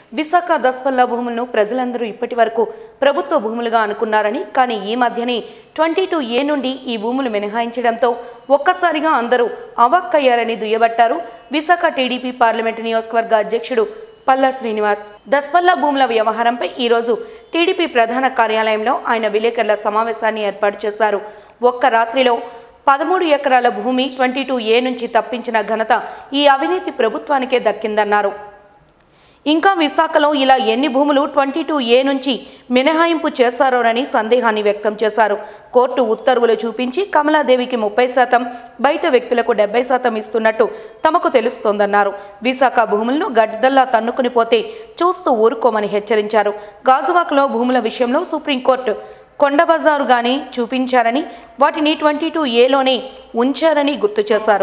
విశాఖ దస్పల్ల భూములను ప్రజలందరూ ఇప్పటి వరకు ప్రభుత్వ భూములుగా అనుకున్నారని కానీ ఈ మధ్యనే ట్వంటీ టూ ఏ నుండి ఈ భూములు మినహాయించడంతో ఒక్కసారిగా అందరూ అవాక్కయ్యారని దుయ్యబట్టారు విశాఖ టీడీపీ పార్లమెంటు నియోజకవర్గ అధ్యక్షుడు పల్లా శ్రీనివాస్ దస్పల్ల భూముల వ్యవహారంపై ఈరోజు టీడీపీ ప్రధాన కార్యాలయంలో ఆయన విలేకరుల సమావేశాన్ని ఏర్పాటు చేశారు ఒక్క రాత్రిలో పదమూడు ఎకరాల భూమి ట్వంటీ టూ ఏ నుంచి తప్పించిన ఘనత ఈ అవినీతి ప్రభుత్వానికే దక్కిందన్నారు ఇంకా విశాఖలో ఇలా ఎన్ని భూములు ట్వంటీ టూ ఏ నుంచి మినహాయింపు చేశారోనని సందేహాన్ని వ్యక్తం చేశారు కోర్టు ఉత్తర్వులు చూపించి కమలాదేవికి ముప్పై శాతం బయట వ్యక్తులకు డెబ్బై శాతం ఇస్తున్నట్టు తమకు తెలుస్తోందన్నారు విశాఖ భూములను గడ్డల్లా తన్నుకుని పోతే చూస్తూ ఊరుకోమని హెచ్చరించారు గాజువాకలో భూముల విషయంలో సుప్రీంకోర్టు కొండబజారు గాని చూపించారని వాటిని ట్వంటీ టూ ఏలోనే ఉంచారని గుర్తు చేశారు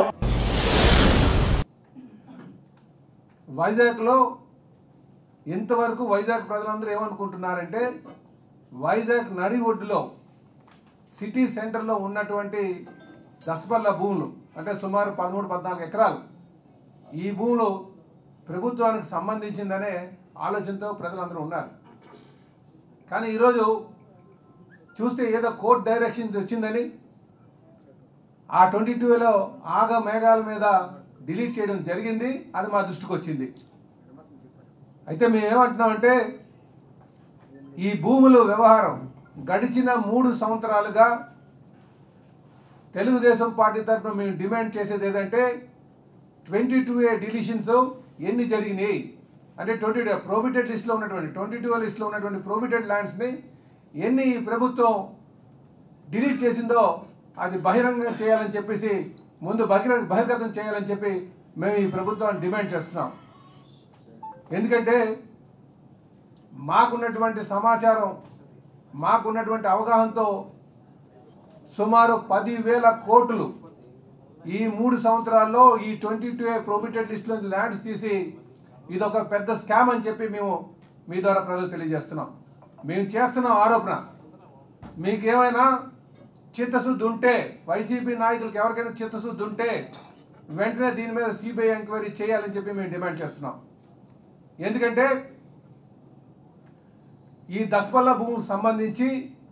వైజాగ్లో ఇంతవరకు వైజాగ్ ప్రజలందరూ ఏమనుకుంటున్నారంటే వైజాగ్ నడి ఒడ్డులో సిటీ సెంటర్లో ఉన్నటువంటి దసపల్ల భూములు అంటే సుమారు పదమూడు పద్నాలుగు ఎకరాలు ఈ భూములు ప్రభుత్వానికి సంబంధించిందనే ఆలోచనతో ప్రజలందరూ ఉన్నారు కానీ ఈరోజు చూస్తే ఏదో కోర్ట్ డైరెక్షన్స్ వచ్చిందని ఆ ట్వంటీ టూలో ఆగ మేఘాల మీద డిలీట్ చేయడం జరిగింది అది మా దృష్టికి వచ్చింది అయితే మేము ఏమంటున్నామంటే ఈ భూముల వ్యవహారం గడిచిన మూడు సంవత్సరాలుగా తెలుగుదేశం పార్టీ తరఫున మేము డిమాండ్ చేసేది ఏదంటే ట్వంటీ టూ ఏ డిలీషన్స్ ఎన్ని జరిగినాయి అంటే ట్వంటీ ప్రోబిటెడ్ లిస్ట్లో ఉన్నటువంటి ట్వంటీ టూ లిస్ట్లో ఉన్నటువంటి ప్రోబిటెడ్ ల్యాండ్స్ని ఎన్ని ఈ ప్రభుత్వం డిలీట్ చేసిందో అది బహిరంగం చేయాలని చెప్పేసి ముందు బహిరంగ బహిర్గతం చేయాలని చెప్పి మేము ఈ ప్రభుత్వాన్ని డిమాండ్ చేస్తున్నాం ఎందుకంటే మాకున్నటువంటి సమాచారం మాకున్నటువంటి అవగాహనతో సుమారు పదివేల కోట్లు ఈ మూడు సంవత్సరాల్లో ఈ ట్వంటీ టూ ప్రోబిటెడ్ లిస్ట్ నుంచి ల్యాండ్స్ తీసి ఇదొక పెద్ద స్కామ్ అని చెప్పి మేము మీ ద్వారా ప్రజలు తెలియజేస్తున్నాం మేము చేస్తున్న ఆరోపణ మీకేమైనా చిత్తశుద్ధి ఉంటే వైసీపీ నాయకులకు ఎవరికైనా చిత్తశుద్ధి ఉంటే వెంటనే దీని మీద సిబిఐ ఎంక్వైరీ చేయాలని చెప్పి మేము డిమాండ్ చేస్తున్నాం ఎందుకంటే ఈ దస్పల్ల భూములకు సంబంధించి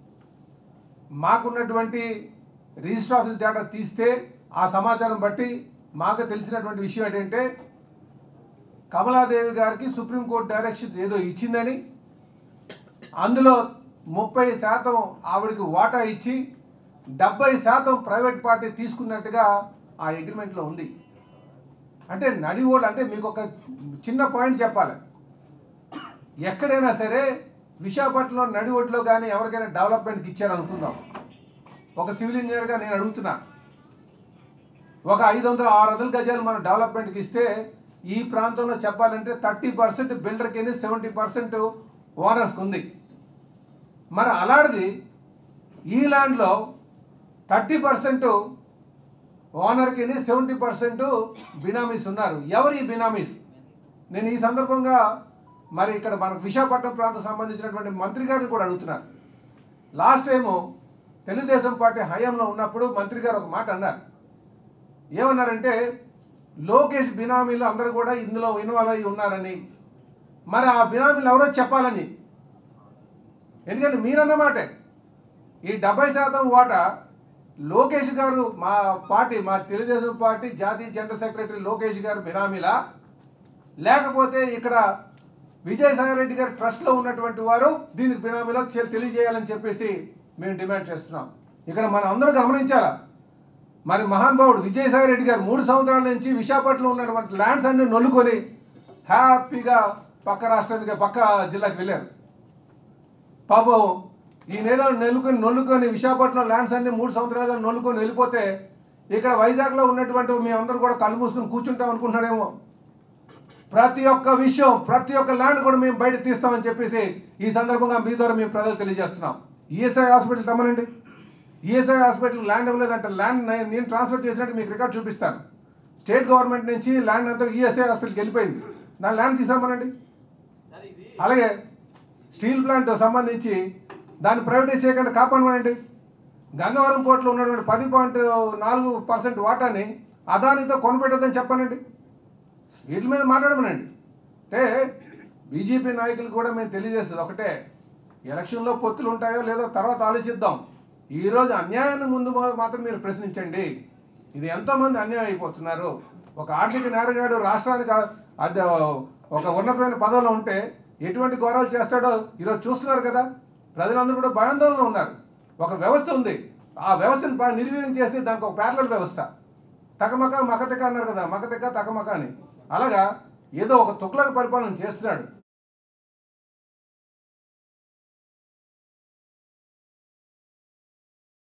మాకున్నటువంటి రిజిస్టర్ ఆఫీస్ డేటా తీస్తే ఆ సమాచారం బట్టి మాకు తెలిసినటువంటి విషయం ఏంటంటే కమలాదేవి గారికి సుప్రీంకోర్టు డైరెక్షన్ ఏదో ఇచ్చిందని అందులో ముప్పై శాతం ఆవిడకి వాటా ఇచ్చి డెబ్బై శాతం ప్రైవేట్ పార్టీ తీసుకున్నట్టుగా ఆ అగ్రిమెంట్లో ఉంది అంటే నడివోళ్ళు అంటే మీకు ఒక చిన్న పాయింట్ చెప్పాలి ఎక్కడైనా సరే విశాఖపట్నంలో నడివొడ్లో కానీ ఎవరికైనా డెవలప్మెంట్కి ఇచ్చారనుకుందాం ఒక సివిల్ ఇంజనీర్గా నేను అడుగుతున్నా ఒక ఐదు వందల ఆరు వందల గజాలు మనం డెవలప్మెంట్కి ఇస్తే ఈ ప్రాంతంలో చెప్పాలంటే థర్టీ పర్సెంట్ బిల్డర్కి సెవెంటీ పర్సెంట్ ఓనర్స్కి ఉంది మరి అలాంటిది ఈ ల్యాండ్లో థర్టీ పర్సెంట్ ఓనర్కి సెవెంటీ పర్సెంట్ బినామీస్ ఉన్నారు ఎవరు ఈ బినామీస్ నేను ఈ సందర్భంగా మరి ఇక్కడ మనకు విశాఖపట్నం ప్రాంతం సంబంధించినటువంటి మంత్రి గారిని కూడా అడుగుతున్నారు లాస్ట్ టైము తెలుగుదేశం పార్టీ హయాంలో ఉన్నప్పుడు మంత్రి గారు ఒక మాట అన్నారు ఏమన్నారంటే లోకేష్ బినామీలు అందరూ కూడా ఇందులో ఇన్వాల్వ్ అయి ఉన్నారని మరి ఆ బినామీలు ఎవరో చెప్పాలని ఎందుకంటే మీరన్నమాటే ఈ డెబ్బై శాతం వాటా లోకేష్ గారు మా పార్టీ మా తెలుగుదేశం పార్టీ జాతీయ జనరల్ సెక్రటరీ లోకేష్ గారు బినామీలా లేకపోతే ఇక్కడ విజయసాయి రెడ్డి గారి ట్రస్ట్లో ఉన్నటువంటి వారు దీనికి బినామీలో తె- తెలియజేయాలని చెప్పేసి మేము డిమాండ్ చేస్తున్నాం ఇక్కడ మనం అందరూ గమనించాలా మరి మహానుభావుడు విజయసాయి రెడ్డి గారు మూడు సంవత్సరాల నుంచి విశాఖపట్నంలో ఉన్నటువంటి ల్యాండ్స్ అన్ని నొల్లుకొని హ్యాపీగా పక్క రాష్ట్రానికి పక్క జిల్లాకి వెళ్ళారు పాపం ఈయనేదో నెల్లుకొని నొల్లుకొని విశాఖపట్నం ల్యాండ్స్ అన్ని మూడు సంవత్సరాలుగా నొల్లుకొని వెళ్ళిపోతే ఇక్కడ వైజాగ్లో ఉన్నటువంటి మేమందరూ కూడా కళ్ళు మూసుకొని కూర్చుంటాం అనుకుంటున్నారేమో ప్రతి ఒక్క విషయం ప్రతి ఒక్క ల్యాండ్ కూడా మేము బయట తీస్తామని చెప్పేసి ఈ సందర్భంగా మీ ద్వారా మేము ప్రజలు తెలియజేస్తున్నాం ఈఎస్ఐ హాస్పిటల్ తమ్మనండి ఈఎస్ఐ హాస్పిటల్ ల్యాండ్ ఇవ్వలేదంటే ల్యాండ్ నే- నేను ట్రాన్స్ఫర్ చేసినట్టు మీకు రికార్డ్ చూపిస్తాను స్టేట్ గవర్నమెంట్ నుంచి ల్యాండ్ అంతా ఈఎస్ఐ హాస్పిటల్కి వెళ్ళిపోయింది నా ల్యాండ్ తీసామనండి అలాగే స్టీల్ ప్లాంట్ సంబంధించి దాన్ని ప్రైవేటైజ్ చేయకుండా కాపాడమనండి గంగవరం పోర్టులో ఉన్నటువంటి పది పాయింట్ నాలుగు పర్సెంట్ వాటాని అదానితో కొనపెట్టొద్దని చెప్పానండి వీటి మీద మాట్లాడమనండి అంటే బీజేపీ నాయకులు కూడా మేము తెలియజేసేది ఒకటే ఎలక్షన్లో పొత్తులు ఉంటాయో లేదో తర్వాత ఆలోచిద్దాం ఈరోజు అన్యాయాన్ని ముందు మా- మాత్రం మీరు ప్రశ్నించండి ఇది ఎంతోమంది అన్యాయం అయిపోతున్నారు ఒక ఆర్థిక నేరగాడు రాష్ట్రానికి ఆ- అద్దె ఒక ఉన్నతమైన పదవిలో ఉంటే ఎటువంటి ఘోరాలు చేస్తాడో ఈరోజు చూస్తున్నారు కదా ప్రజలందరూ కూడా భయాందోళన ఉన్నారు ఒక వ్యవస్థ ఉంది ఆ వ్యవస్థను బాగా నిర్వీర్యం చేస్తే దానికి ఒక ప్యారలల్ వ్యవస్థ తకమక మకతక అన్నారు కదా మకతక తకమక అని అలాగా ఏదో ఒక తుక్లక పరిపాలన చేస్తున్నాడు